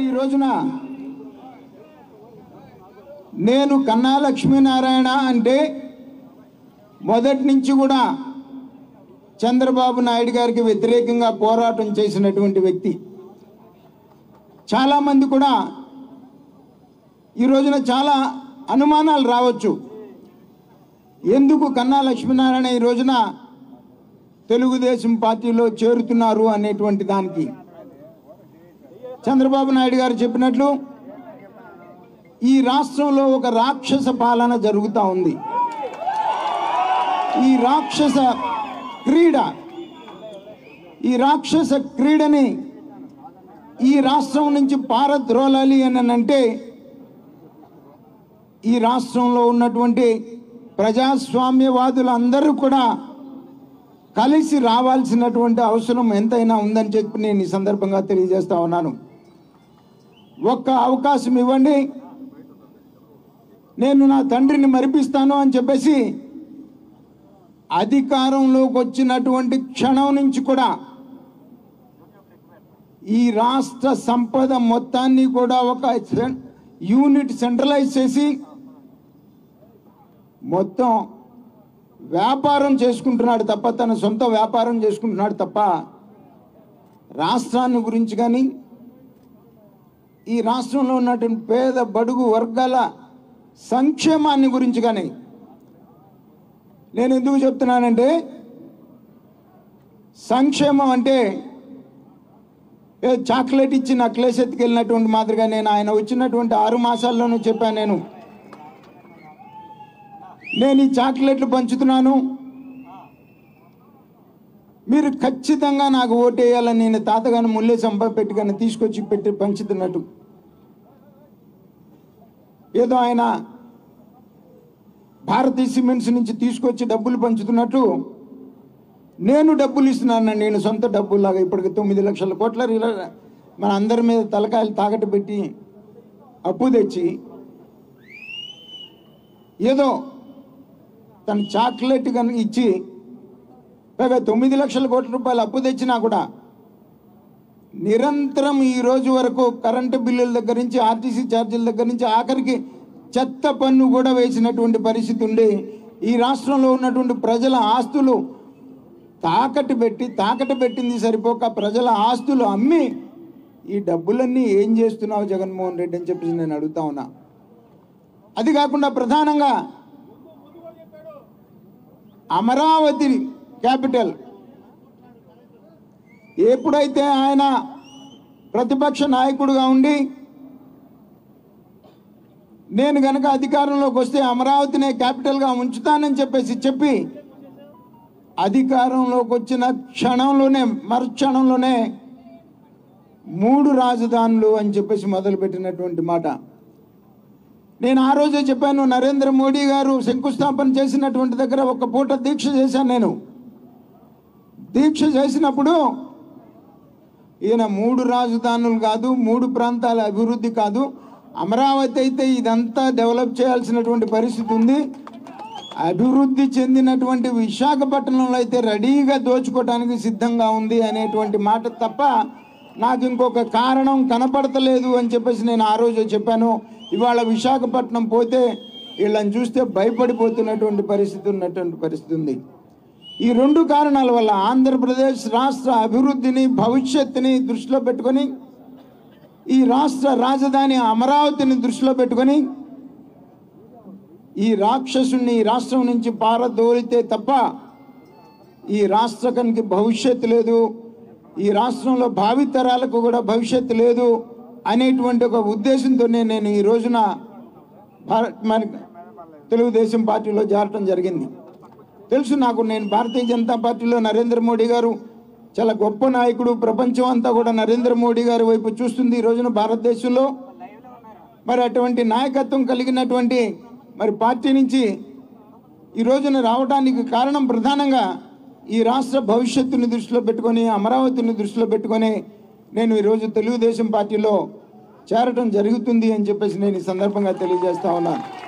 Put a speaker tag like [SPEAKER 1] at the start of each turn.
[SPEAKER 1] ఈ రోజున నేను కన్నా లక్ష్మీనారాయణ అంటే మొదటి నుంచి కూడా చంద్రబాబు నాయుడు గారికి వ్యతిరేకంగా పోరాటం చేసినటువంటి వ్యక్తి చాలామంది కూడా ఈ రోజున చాలా అనుమానాలు రావచ్చు ఎందుకు కన్నా లక్ష్మీనారాయణ ఈ రోజున తెలుగుదేశం పార్టీలో చేరుతున్నారు అనేటువంటి దానికి చంద్రబాబు నాయుడు గారు చెప్పినట్లు ఈ రాష్ట్రంలో ఒక రాక్షస పాలన జరుగుతూ ఉంది ఈ రాక్షస క్రీడ ఈ రాక్షస క్రీడని ఈ రాష్ట్రం నుంచి పారద్రోలాలి అని అంటే ఈ రాష్ట్రంలో ఉన్నటువంటి ప్రజాస్వామ్యవాదులందరూ కూడా కలిసి రావాల్సినటువంటి అవసరం ఎంతైనా ఉందని చెప్పి నేను ఈ సందర్భంగా తెలియజేస్తా ఉన్నాను ఒక్క అవకాశం ఇవ్వండి నేను నా తండ్రిని మరిపిస్తాను అని చెప్పేసి అధికారంలోకి వచ్చినటువంటి క్షణం నుంచి కూడా ఈ రాష్ట్ర సంపద మొత్తాన్ని కూడా ఒక సెం- యూనిట్ సెంట్రలైజ్ చేసి మొత్తం వ్యాపారం చేసుకుంటున్నాడు తప్ప తన సొంత వ్యాపారం చేసుకుంటున్నాడు తప్ప రాష్ట్రాన్ని గురించి కానీ ఈ రాష్ట్రంలో ఉన్నటువంటి పేద బడుగు వర్గాల సంక్షేమాన్ని గురించి కానీ నేను ఎందుకు చెప్తున్నానంటే సంక్షేమం అంటే ఏ చాక్లెట్ ఇచ్చి నక్లెస్ ఎత్తుకెళ్ళినటువంటి మాదిరిగా నేను ఆయన వచ్చినటువంటి ఆరు మాసాల్లోనూ చెప్పాను నేను నేను ఈ చాక్లెట్లు పంచుతున్నాను మీరు ఖచ్చితంగా నాకు ఓటేయాలని నేను తాతగాని ముల్లే సంప పెట్టుకొని తీసుకొచ్చి పెట్టి పంచుతున్నట్టు ఏదో ఆయన భారతీయ సిమెంట్స్ నుంచి తీసుకొచ్చి డబ్బులు పంచుతున్నట్టు నేను డబ్బులు ఇస్తున్నాను నేను సొంత డబ్బులాగా ఇప్పటికి తొమ్మిది లక్షల కోట్ల రిల- మన అందరి మీద తలకాయలు తాకట్టు పెట్టి అప్పు తెచ్చి ఏదో తన చాక్లెట్ కనుక ఇచ్చి పైగా తొమ్మిది లక్షల కోట్ల రూపాయలు అప్పు తెచ్చినా కూడా నిరంతరం ఈ రోజు వరకు కరెంటు బిల్లుల దగ్గర నుంచి ఆర్టీసీ ఛార్జీల దగ్గర నుంచి ఆఖరికి చెత్త పన్ను కూడా వేసినటువంటి పరిస్థితి ఉండి ఈ రాష్ట్రంలో ఉన్నటువంటి ప్రజల ఆస్తులు తాకట్టు పెట్టి తాకట్టు పెట్టింది సరిపోక ప్రజల ఆస్తులు అమ్మి ఈ డబ్బులన్నీ ఏం చేస్తున్నావు జగన్మోహన్ రెడ్డి అని చెప్పేసి నేను అడుగుతా ఉన్నా అది కాకుండా ప్రధానంగా అమరావతి క్యాపిటల్ ఎప్పుడైతే ఆయన ప్రతిపక్ష నాయకుడుగా ఉండి నేను గనక అధికారంలోకి వస్తే అమరావతినే క్యాపిటల్గా ఉంచుతానని చెప్పేసి చెప్పి అధికారంలోకి వచ్చిన క్షణంలోనే మరుక్షణంలోనే మూడు రాజధానులు అని చెప్పేసి మొదలుపెట్టినటువంటి మాట నేను ఆ రోజే చెప్పాను నరేంద్ర మోడీ గారు శంకుస్థాపన చేసినటువంటి దగ్గర ఒక పూట దీక్ష చేశాను నేను దీక్ష చేసినప్పుడు ఈయన మూడు రాజధానులు కాదు మూడు ప్రాంతాల అభివృద్ధి కాదు అమరావతి అయితే ఇదంతా డెవలప్ చేయాల్సినటువంటి పరిస్థితి ఉంది అభివృద్ధి చెందినటువంటి విశాఖపట్నంలో అయితే రెడీగా దోచుకోవడానికి సిద్ధంగా ఉంది అనేటువంటి మాట తప్ప నాకు ఇంకొక కారణం కనపడతలేదు అని చెప్పేసి నేను ఆ రోజు చెప్పాను ఇవాళ విశాఖపట్నం పోతే వీళ్ళని చూస్తే భయపడిపోతున్నటువంటి పరిస్థితి ఉన్నటువంటి పరిస్థితి ఉంది ఈ రెండు కారణాల వల్ల ఆంధ్రప్రదేశ్ రాష్ట్ర అభివృద్ధిని భవిష్యత్తుని దృష్టిలో పెట్టుకొని ఈ రాష్ట్ర రాజధాని అమరావతిని దృష్టిలో పెట్టుకొని ఈ రాక్షసుని ఈ రాష్ట్రం నుంచి పారదోలితే తప్ప ఈ రాష్ట్రానికి భవిష్యత్తు లేదు ఈ రాష్ట్రంలో భావితరాలకు కూడా భవిష్యత్తు లేదు అనేటువంటి ఒక ఉద్దేశంతోనే నేను ఈ రోజున భారత్ మన తెలుగుదేశం పార్టీలో చేరటం జరిగింది తెలుసు నాకు నేను భారతీయ జనతా పార్టీలో నరేంద్ర మోడీ గారు చాలా గొప్ప నాయకుడు ప్రపంచం అంతా కూడా నరేంద్ర మోడీ గారి వైపు చూస్తుంది ఈ రోజున భారతదేశంలో మరి అటువంటి నాయకత్వం కలిగినటువంటి మరి పార్టీ నుంచి ఈ రోజున రావడానికి కారణం ప్రధానంగా ఈ రాష్ట్ర భవిష్యత్తుని దృష్టిలో పెట్టుకొని అమరావతిని దృష్టిలో పెట్టుకొని నేను ఈరోజు తెలుగుదేశం పార్టీలో చేరటం జరుగుతుంది అని చెప్పేసి నేను ఈ సందర్భంగా తెలియజేస్తా ఉన్నాను